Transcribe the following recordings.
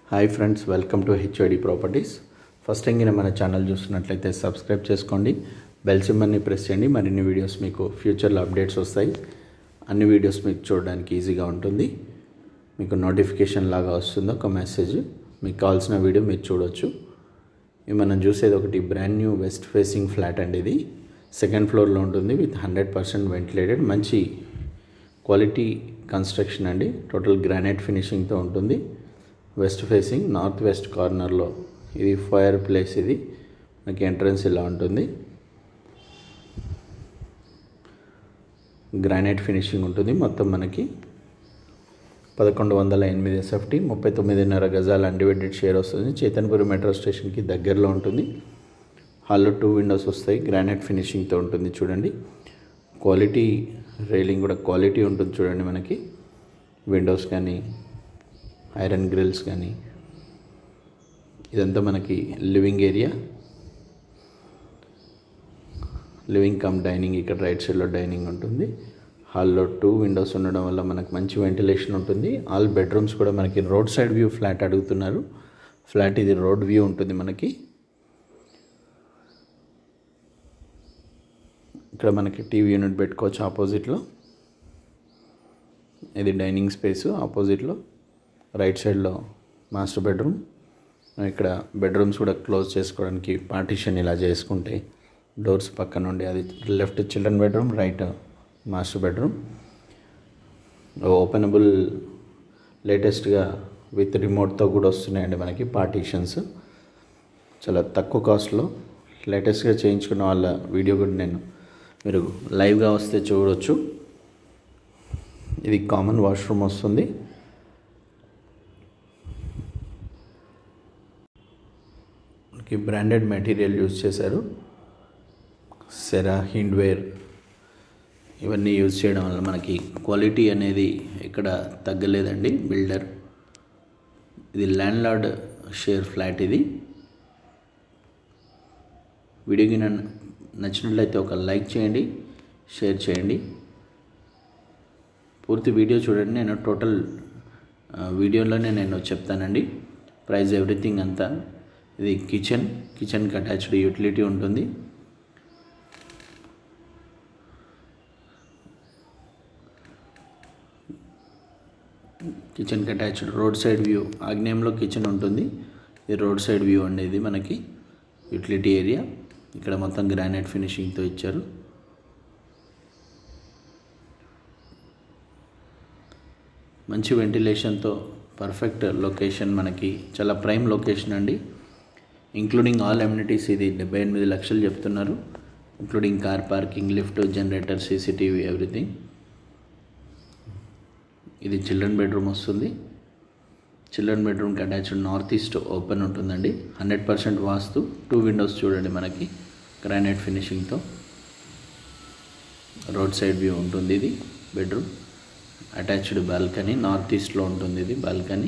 hi friends welcome to HID properties first time మన channel చూస్తున్నట్లయితే subscribe చేసుకోండి bell సింబల్ని ప్రెస్ చేయండి మరిన్ని వీడియోస్ మీకు ఫ్యూచర్లో అప్డేట్స్ వస్తాయి అన్ని వీడియోస్ మీకు చూడడానికి ఈజీగా ఉంటుంది మీకు నోటిఫికేషన్ లాగా వస్తుంది ఒక మెసేజ్ మీకు కావాల్సిన వీడియో మీరు చూడొచ్చు ఇది మనం చూసేది ఒకటి brand new west facing flat అండి ఇది సెకండ్ ఫ్లోర్లో ఉంటుంది విత్ హండ్రెడ్ పర్సెంట్ వెంటిలేటెడ్ మంచి క్వాలిటీ కన్స్ట్రక్షన్ అండి టోటల్ గ్రానైట్ ఫినిషింగ్తో ఉంటుంది వెస్ట్ ఫేసింగ్ నార్త్ వెస్ట్ కార్నర్లో ఇది ఫైర్ ప్లేస్ ఇది మనకి ఎంట్రన్స్ ఇలా ఉంటుంది గ్రానైట్ ఫినిషింగ్ ఉంటుంది మొత్తం మనకి పదకొండు వందల ఎనిమిది ఎస్ఎఫ్టీ ముప్పై తొమ్మిదిన్నర గజాల అన్డివైడెడ్ షేర్ వస్తుంది చేతన్పురి మెట్రో స్టేషన్కి దగ్గరలో ఉంటుంది హాల్లో టూ విండోస్ వస్తాయి గ్రానైట్ ఫినిషింగ్తో ఉంటుంది చూడండి క్వాలిటీ రైలింగ్ కూడా క్వాలిటీ ఉంటుంది చూడండి మనకి విండోస్ కానీ ఐరన్ గ్రిల్స్ కానీ ఇదంతా మనకి living area living cum dining ఇక్కడ రైట్ సైడ్లో డైనింగ్ ఉంటుంది హాల్లో టూ విండోస్ ఉండడం వల్ల మనకు మంచి వెంటిలేషన్ ఉంటుంది ఆల్ బెడ్రూమ్స్ కూడా మనకి రోడ్ సైడ్ వ్యూ ఫ్లాట్ అడుగుతున్నారు ఫ్లాట్ ఇది రోడ్ వ్యూ ఉంటుంది మనకి ఇక్కడ మనకి టీవీ యూనిట్ పెట్టుకోవచ్చు ఆపోజిట్లో ఇది డైనింగ్ స్పేస్ ఆపోజిట్లో రైట్ సైడ్లో మాస్టర్ బెడ్రూమ్ ఇక్కడ బెడ్రూమ్స్ కూడా క్లోజ్ చేసుకోవడానికి పార్టీషన్ ఇలా చేసుకుంటే డోర్స్ పక్క నుండి అది left children bedroom right master bedroom openable లేటెస్ట్గా విత్ రిమోట్తో కూడా వస్తున్నాయండి మనకి పార్టీషన్స్ చాలా తక్కువ కాస్ట్లో లేటెస్ట్గా చేయించుకున్న వాళ్ళ వీడియో కూడా నేను మీరు లైవ్గా వస్తే చూడవచ్చు ఇది కామన్ వాష్రూమ్ వస్తుంది మనకి బ్రాండెడ్ మెటీరియల్ యూజ్ చేశారు సెరా హిండ్వేర్ ఇవన్నీ యూజ్ చేయడం వల్ల మనకి క్వాలిటీ అనేది ఇక్కడ తగ్గలేదండి బిల్డర్ ఇది ల్యాండ్ లార్డ్ షేర్ ఫ్లాట్ ఇది వీడియోకి నన్ను నచ్చినట్లయితే ఒక లైక్ చేయండి షేర్ చేయండి పూర్తి వీడియో చూడండి నేను టోటల్ వీడియోలోనే నేను చెప్తానండి ప్రైస్ ఎవ్రీథింగ్ అంతా ఇది కిచెన్ కిచెన్కి అటాచ్డ్ యూటిలిటీ ఉంటుంది కిచెన్కి అటాచ్డ్ రోడ్ సైడ్ వ్యూ ఆగ్నేయంలో కిచెన్ ఉంటుంది ఇది రోడ్ సైడ్ వ్యూ అండి ఇది మనకి యూటిలిటీ ఏరియా ఇక్కడ మొత్తం గ్రానైట్ ఫినిషింగ్తో ఇచ్చారు మంచి వెంటిలేషన్తో పర్ఫెక్ట్ లొకేషన్ మనకి చాలా ప్రైమ్ లొకేషన్ అండి ఇంక్లూడింగ్ ఆల్ ఎమ్యూనిటీస్ ఇది డెబ్బై ఎనిమిది లక్షలు చెప్తున్నారు including car parking lift generator CCTV everything ఇది చిల్డ్రన్ బెడ్రూమ్ వస్తుంది చిల్డ్రన్ బెడ్రూమ్కి అటాచ్డ్ నార్త్ ఈస్ట్ ఓపెన్ ఉంటుందండి hundred percent vastu two windows చూడండి మనకి గ్రానైట్ ఫినిషింగ్తో రోడ్ సైడ్ వ్యూ ఉంటుంది ఇది బెడ్రూమ్ అటాచ్డ్ బాల్కనీ నార్త్ ఈస్ట్లో ఉంటుంది ఇది బాల్కనీ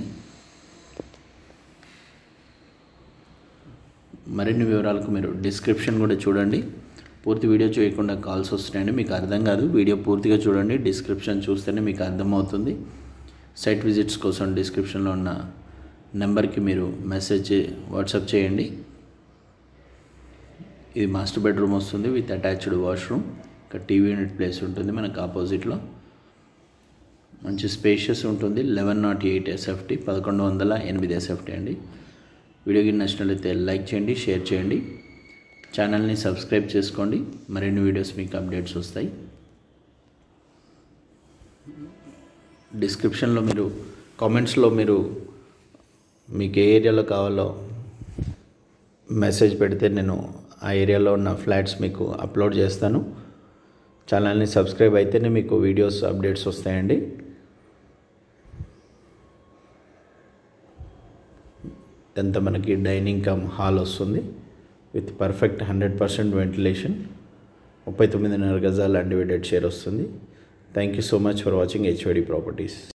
మరిన్ని వివరాలకు మీరు డిస్క్రిప్షన్ కూడా చూడండి పూర్తి వీడియో చేయకుండా కాల్స్ వస్తున్నాయండి మీకు అర్థం కాదు వీడియో పూర్తిగా చూడండి డిస్క్రిప్షన్ చూస్తేనే మీకు అర్థమవుతుంది సైట్ విజిట్స్ కోసం డిస్క్రిప్షన్లో ఉన్న నెంబర్కి మీరు మెసేజ్ వాట్సాప్ చేయండి ఇది మాస్టర్ బెడ్రూమ్ వస్తుంది విత్ అటాచ్డ్ వాష్రూమ్ ఇక్కడ టీవీ యూనిట్ ప్లేస్ ఉంటుంది మనకు ఆపోజిట్లో మంచి స్పేషియస్ ఉంటుంది లెవెన్ నాట్ ఎయిట్ ఎస్ఎఫ్టీ పదకొండు వందల ఎనిమిది ఎస్ఎఫ్టీ అండి వీడియోకి నచ్చినట్లయితే లైక్ చేయండి షేర్ చేయండి ఛానల్ని సబ్స్క్రైబ్ చేసుకోండి మరిన్ని వీడియోస్ మీకు అప్డేట్స్ వస్తాయి డిస్క్రిప్షన్లో మీరు కామెంట్స్లో మీరు మీకు ఏ ఏరియాలో కావాలో మెసేజ్ పెడితే నేను ఆ ఏరియాలో ఉన్న ఫ్లాట్స్ మీకు అప్లోడ్ చేస్తాను ఛానల్ని సబ్స్క్రైబ్ అయితేనే మీకు వీడియోస్ అప్డేట్స్ వస్తాయండి ఇదంతా మనకి డైనింగ్ కమ్ హాల్ వస్తుంది with perfect hundred percent ventilation ముప్పై తొమ్మిదిన్నర గజాల అన్డివైడెడ్ షేర్ వస్తుంది thank you so much for watching HOD properties